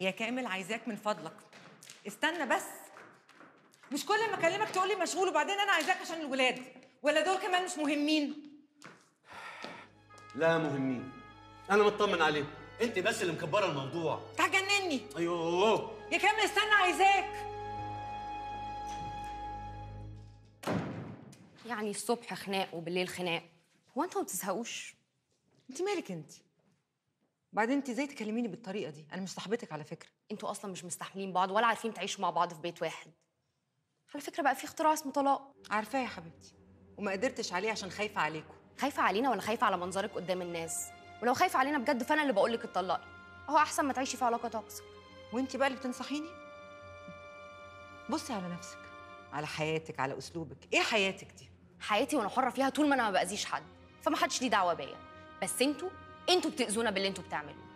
يا كامل عايزاك من فضلك استنى بس مش كل ما اكلمك تقول لي مشغول وبعدين انا عايزاك عشان الولاد ولا دول كمان مش مهمين لا مهمين انا مطمن عليهم انت بس اللي مكبره الموضوع هتجنني ايوه يا كامل استنى عايزاك يعني الصبح خناق وبالليل خناق هو انتوا ما بتزهقوش انت مالك انت بعدين انت ازاي تكلميني بالطريقه دي انا مش صاحبتك على فكره انتوا اصلا مش مستحملين بعض ولا عارفين تعيشوا مع بعض في بيت واحد على فكره بقى في اختراع اسمه طلاق عارفاه يا حبيبتي وما قدرتش عليه عشان خايفه عليكم خايفه علينا ولا خايفه على منظرك قدام الناس ولو خايفه علينا بجد فانا اللي بقول لك اتطلقي اهو احسن ما تعيشي في علاقه توكسيك وانت بقى اللي بتنصحيني بصي على نفسك على حياتك على اسلوبك ايه حياتك دي حياتي وانا حره فيها طول ما انا ما باذيش حد فما حدش ليه دعوه بيا بس انتوا انتوا بتاذونا باللي انتوا بتعملوه